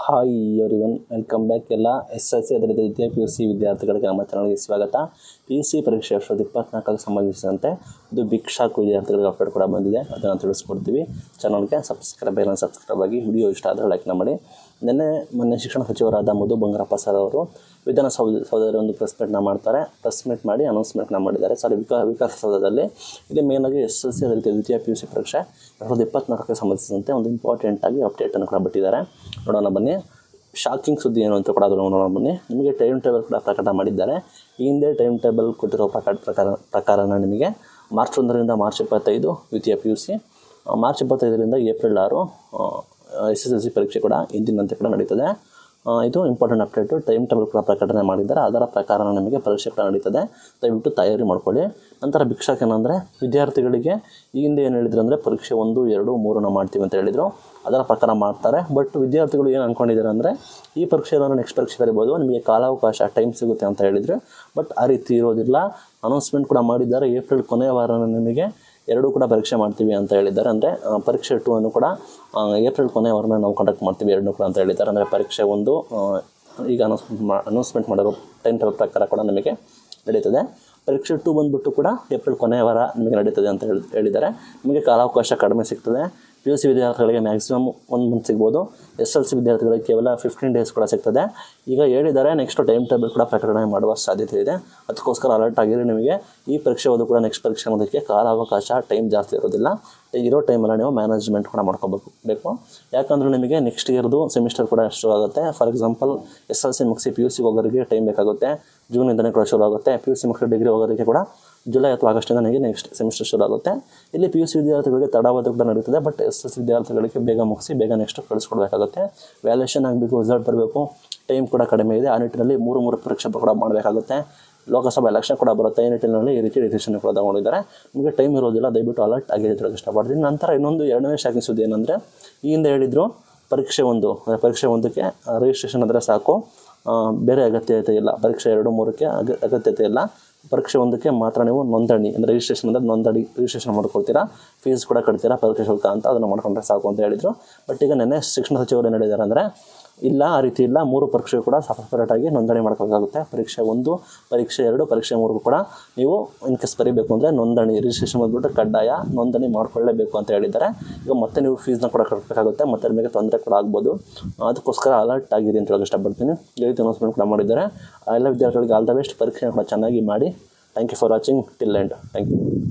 hi everyone welcome back ಎಲ್ಲ S L C ಅದರ ದ್ವಿತೀಯ ಪಿ ಯು ಸಿ ವಿದ್ಯಾರ್ಥಿಗಳಿಗೆ ನಮ್ಮ ಚಾನಲ್ಗೆ ಸ್ವಾಗತ ಪಿ ಯು ಸಿ ಪರೀಕ್ಷೆ ಎರಡು ಸಾವಿರದ ಇಪ್ಪತ್ನಾಲ್ಕಕ್ಕೆ ಸಂಬಂಧಿಸಿದಂತೆ ಇದು ಬಿಗ್ ಶಾಕ್ ವಿದ್ಯಾರ್ಥಿಗಳಿಗೆ ಅಪ್ಡೇಟ್ ಕೂಡ ಬಂದಿದೆ ಅದನ್ನು ತಿಳಿಸ್ಕೊಡ್ತೀವಿ ಚಾನಲ್ಗೆ ಸಬ್ಸ್ಕ್ರೈಬ್ ಇಲ್ಲ ಸಬ್ಸ್ಕ್ರೈಬ್ ಆಗಿ ವಿಡಿಯೋ ಇಷ್ಟ ಆದರೆ ಲೈಕ್ ಮಾಡಿ ನಿನ್ನೆ ಮೊನ್ನೆ ಶಿಕ್ಷಣ ಸಚಿವರಾದ ಮಧು ಬಂಗಾರಪ್ಪ ಸರ್ ಅವರು ವಿಧಾನಸೌಧ ಸೌಧದಲ್ಲಿ ಒಂದು ಪ್ರೆಸ್ ಮೀಟ್ನ ಮಾಡ್ತಾರೆ ಪ್ರೆಸ್ ಮೀಟ್ ಮಾಡಿ ಅನೌನ್ಸ್ಮೆಂಟ್ನ ಮಾಡಿದ್ದಾರೆ ಸಾರಿ ವಿಕಾ ವಿಕಾಸಸೌಧದಲ್ಲಿ ಇಲ್ಲಿ ಮೇಯ್ನಾಗಿ ಎಸ್ ಎಲ್ ಸಿ ಅದೇ ರೀತಿ ದ್ವಿತೀಯ ಪಿ ಯು ಸಿ ಪರೀಕ್ಷೆ ಎರಡು ಸಾವಿರದ ಇಪ್ಪತ್ನಾಲ್ಕಕ್ಕೆ ಸಂಬಂಧಿಸಿದಂತೆ ಒಂದು ಇಂಪಾರ್ಟೆಂಟ್ ಆಗಿ ಅಪ್ಡೇಟನ್ನು ಕೂಡ ಬಿಟ್ಟಿದ್ದಾರೆ ನೋಡೋಣ ಬನ್ನಿ ಶಾಕಿಂಗ್ ಸುದ್ದಿ ಏನು ಅಂತ ಕೂಡ ಅದನ್ನು ನೋಡೋಣ ಬನ್ನಿ ನಿಮಗೆ ಟೈಮ್ ಟೇಬಲ್ ಕೂಡ ಪ್ರಕಟ ಮಾಡಿದ್ದಾರೆ ಈ ಹಿಂದೆ ಟೈಮ್ ಟೇಬಲ್ ಕೊಟ್ಟಿರೋ ಪ್ರಕಾರ ಪ್ರಕಾರ ಪ್ರಕಾರನ ನಿಮಗೆ ಮಾರ್ಚ್ ಒಂದರಿಂದ ಮಾರ್ಚ್ ಇಪ್ಪತ್ತೈದು ದ್ವಿತೀಯ ಪಿ ಯು ಸಿ ಮಾರ್ಚ್ ಇಪ್ಪತ್ತೈದರಿಂದ ಏಪ್ರಿಲ್ ಆರು ಎಸ್ ಎಸ್ ಎಲ್ ಸಿ ಪರೀಕ್ಷೆ ಕೂಡ ಇಂದಿನಂತೆ ಕೂಡ ನಡೀತದೆ ಆ, ಇದು ಇಂಪಾರ್ಟೆಂಟ್ ಅಪ್ಡೇಟು ಟೈಮ್ ಟೇಬಲ್ ಕೂಡ ಪ್ರಕಟಣೆ ಮಾಡಿದ್ದಾರೆ ಅದರ ಪ್ರಕಾರ ನಿಮಗೆ ಪರೀಕ್ಷೆ ಕೂಡ ನಡೀತದೆ ದಯವಿಟ್ಟು ತಯಾರಿ ಮಾಡ್ಕೊಳ್ಳಿ ನಂತರ ಭಿಕ್ಷಾಕ್ ಏನಂದರೆ ವಿದ್ಯಾರ್ಥಿಗಳಿಗೆ ಈ ಹಿಂದೆ ಏನು ಹೇಳಿದ್ರು ಅಂದರೆ ಪರೀಕ್ಷೆ ಒಂದು ಎರಡು ಮೂರನ್ನ ಮಾಡ್ತೀವಿ ಅಂತ ಹೇಳಿದರು ಅದರ ಪ್ರಕಾರ ಮಾಡ್ತಾರೆ ಬಟ್ ವಿದ್ಯಾರ್ಥಿಗಳು ಏನು ಅಂದ್ಕೊಂಡಿದ್ದಾರೆ ಅಂದರೆ ಈ ಪರೀಕ್ಷೆ ಏನಾದ್ರು ನೆಕ್ಸ್ಟ್ ಪರೀಕ್ಷೆ ಬರೀಬೋದು ನಿಮಗೆ ಕಾಲಾವಕಾಶ ಟೈಮ್ ಸಿಗುತ್ತೆ ಅಂತ ಹೇಳಿದರೆ ಬಟ್ ಆ ರೀತಿ ಇರೋದಿಲ್ಲ ಅನೌನ್ಸ್ಮೆಂಟ್ ಕೂಡ ಮಾಡಿದ್ದಾರೆ ಏಪ್ರಿಲ್ ಕೊನೆಯ ವಾರ ನಿಮಗೆ ಎರಡೂ ಕೂಡ ಪರೀಕ್ಷೆ ಮಾಡ್ತೀವಿ ಅಂತ ಹೇಳಿದ್ದಾರೆ ಅಂದರೆ ಆ, ಪರೀಕ್ಷೆ ಟು ಅನ್ನು ಕೂಡ ಆ, ಏಪ್ರಿಲ್ ಕೊನೆಯ ವಾರನ ನಾವು ಕಂಡಕ್ಟ್ ಮಾಡ್ತೀವಿ ಎರಡನ್ನೂ ಕೂಡ ಅಂತ ಹೇಳಿದ್ದಾರೆ ಅಂದರೆ ಪರೀಕ್ಷೆ ಒಂದು ಆ, ಈಗ ಅನೌನ್ಸ್ಮೆಂಟ್ ಮಾ ಅನೌನ್ಸ್ಮೆಂಟ್ ಮಾಡಿರೋ ಟೈಮ್ ಟೇಬಲ್ ಪ್ರಕಾರ ಕೂಡ ನಮಗೆ ನಡೀತದೆ ಪರೀಕ್ಷೆ ಟು ಬಂದುಬಿಟ್ಟು ಕೂಡ ಏಪ್ರಿಲ್ ಕೊನೆಯ ವಾರ ನಿಮಗೆ ನಡೀತದೆ ಅಂತ ಹೇಳಿ ಹೇಳಿದ್ದಾರೆ ನಿಮಗೆ ಕಾಲಾವಕಾಶ ಕಡಿಮೆ ಸಿಗ್ತದೆ ಪಿ ಯು ಸಿ ವಿದ್ಯಾರ್ಥಿಗಳಿಗೆ ಮ್ಯಾಕ್ಸಿಮಮ್ ಒಂದು ಮಂತ್ ಸಿಗ್ಬೋದು ಎಸ್ ಎಲ್ ಸಿ ವಿದ್ಯಾರ್ಥಿಗಳಿಗೆ ಕೇವಲ ಫಿಫ್ಟೀನ್ ಡೇಸ್ ಕೂಡ ಸಿಗ್ತದೆ ಈಗ ಹೇಳಿದ್ದಾರೆ ನೆಕ್ಸ್ಟ್ ಟೈಮ್ ಟೇಬಲ್ ಕೂಡ ಪ್ರಕಟಣೆ ಮಾಡುವ ಸಾಧ್ಯತೆ ಇದೆ ಅದಕ್ಕೋಸ್ಕರ ಅಲರ್ಟ್ ಆಗಿರಿ ನಿಮಗೆ ಈ ಪರೀಕ್ಷೆ ಓದು ಕೂಡ ನೆಕ್ಸ್ಟ್ ಪರೀಕ್ಷೆ ಅನ್ನೋದಕ್ಕೆ ಕಾಲಾವಕಾಶ ಟೈಮ್ ಜಾಸ್ತಿ ಇರೋದಿಲ್ಲ ಇರೋ ಟೈಮಲ್ಲಿ ನೀವು ಮ್ಯಾನೇಜ್ಮೆಂಟ್ ಕೂಡ ಮಾಡ್ಕೋಬೇಕು ಬೇಕು ಯಾಕಂದರೆ ನಿಮಗೆ ನೆಕ್ಸ್ಟ್ ಇಯರ್ದು ಸೆಮಿಸ್ಟರ್ ಕೂಡ ಶುರು ಆಗುತ್ತೆ for example S L C ಮುಗಿಸಿ ಪಿ ಯು ಸಿ ಹೋಗೋರಿಗೆ ಟೈಮ್ ಬೇಕಾಗುತ್ತೆ ಜೂನಿಂದನೇ ಕೂಡ ಶುರು ಆಗುತ್ತೆ ಪಿ ಯು ಸಿ ಮುಗಿಸಿ ಡಿಗ್ರಿ ಹೋಗೋರಿಗೆ ಕೂಡ ಜುಲೈ ಅಥವಾ ಆಗಸ್ಟಿಂದ ನನಗೆ ನೆಕ್ಸ್ಟ್ ಸೆಮಿಸ್ಟರ್ ಶುರು ಆಗುತ್ತೆ ಇಲ್ಲಿ ಪಿ ಯು ಸಿ ವಿದ್ಯಾರ್ಥಿಗಳಿಗೆ ತಡಾವಧಿ ಕೂಡ ನಡೀತದೆ ಬಟ್ ಎಸ್ ಎಸ್ ಸಿ ವಿದ್ಯಾರ್ಥಿಗಳಿಗೆ ಬೇಗ ಮುಗಿಸಿ ಬೇಗ ನೆಕ್ಸ್ಟ್ ಕಳಿಸ್ಕೊಡ್ಬೇಕಾಗುತ್ತೆ ವ್ಯಾಲ್ಯೂಷನ್ ಆಗಬೇಕು ರಿಸಲ್ಟ್ ಬರಬೇಕು ಟೈಮ್ ಕೂಡ ಕಡಿಮೆ ಇದೆ ಆ ನಿಟ್ಟಿನಲ್ಲಿ ಮೂರು ಮೂರು ಪರೀಕ್ಷೆ ಕೂಡ ಮಾಡಬೇಕಾಗುತ್ತೆ ಲೋಕಸಭಾ ಎಲೆಕ್ಷನ್ ಕೂಡ ಬರುತ್ತೆ ಈ ನಿಟ್ಟಿನಲ್ಲಿ ಈ ರೀತಿ ಡಿಸಿಷನ್ ಕೂಡ ತಗೊಂಡಿದ್ದಾರೆ ನಿಮಗೆ ಟೈಮ್ ಇರೋದಿಲ್ಲ ದಯವಿಟ್ಟು ಅಲರ್ಟ್ ಆಗಿ ಹೇಳೋಕ್ಕೆ ಇಷ್ಟಪಡ್ತೀನಿ ನಂತರ ಇನ್ನೊಂದು ಎರಡನೇ ಶಾಕಿಂಗ್ ಸುದ್ದಿ ಏನಂದರೆ ಈ ಹಿಂದೆ ಹೇಳಿದರು ಪರೀಕ್ಷೆ ಒಂದು ಅಂದರೆ ಪರೀಕ್ಷೆ ಒಂದಕ್ಕೆ ರಿಜಿಸ್ಟ್ರೇಷನ್ ಆದರೆ ಸಾಕು ಆ, ಬೇರೆ ಅಗತ್ಯತೆ ಇಲ್ಲ ಪರೀಕ್ಷೆ ಎರಡು ಮೂರಕ್ಕೆ ಅಗ ಅಗತ್ಯತೆ ಇಲ್ಲ ಪರೀಕ್ಷೆ ಒಂದಕ್ಕೆ ಮಾತ್ರ ನೀವು ನೋಂದಣಿ ಅಂದರೆ ರಿಜಿಸ್ಟ್ರೇಷನ್ ಅಂದರೆ ನೋಂದಣಿ ರಿಜಿಸ್ಟ್ರೇಷನ್ ಮಾಡ್ಕೊಳ್ತೀರಾ ಫೀಸ್ ಕೂಡ ಕಟ್ತೀರಾ ಪರೀಕ್ಷೆ ಶುಲ್ಕ ಅಂತ ಅದನ್ನು ಮಾಡ್ಕೊಂಡ್ರೆ ಸಾಕು ಅಂತ ಹೇಳಿದರು ಬಟ್ ಈಗ ನೆನ್ನೆ ಶಿಕ್ಷಣ ಸಚಿವರು ಏನು ಹೇಳಿದ್ದಾರೆ ಅಂದರೆ ಇಲ್ಲ ಆ ರೀತಿ ಇಲ್ಲ ಮೂರು ಪರೀಕ್ಷೆ ಕೂಡ ಸಪರೇಟಾಗಿ ನೋಂದಣಿ ಮಾಡ್ಕೋಬೇಕಾಗುತ್ತೆ ಪರೀಕ್ಷೆ ಒಂದು ಪರೀಕ್ಷೆ ಎರಡು ಪರೀಕ್ಷೆ ಮೂರು ಕೂಡ ನೀವು ಇನ್ ಕೇಸ್ ಬರೀಬೇಕು ಅಂದರೆ ನೋಂದಣಿ ರಿಜಿಸ್ಟ್ರೇಷನ್ ಬಂದ್ಬಿಟ್ಟು ಕಡ್ಡಾಯ ನೋಂದಣಿ ಮಾಡ್ಕೊಳ್ಳೇಬೇಕು ಅಂತ ಹೇಳಿದ್ದಾರೆ ಈಗ ಮತ್ತೆ ನೀವು ಫೀಸ್ನ ಕೂಡ ಕಟ್ಟಬೇಕಾಗುತ್ತೆ ಮತ್ತೆ ನಿಮಗೆ ತೊಂದರೆ ಕೂಡ ಆಗ್ಬೋದು ಅದಕ್ಕೋಸ್ಕರ ಅಲರ್ಟ್ ಆಗಿದೆ ಅಂತ ಹೇಳೋಕೆ ಇಷ್ಟಪಡ್ತೀನಿ ಈ ರೀತಿ ಅನೌನ್ಸ್ಮೆಂಟ್ ಕೂಡ ಮಾಡಿದ್ದಾರೆ ಆ ಎಲ್ಲ ವಿದ್ಯಾರ್ಥಿಗಳಿಗೆ ಆಲ್ ದ ಬೆಸ್ಟ್ ಪರೀಕ್ಷೆ ಕೂಡ ಚೆನ್ನಾಗಿ ಮಾಡಿ thank you for watching till end thank you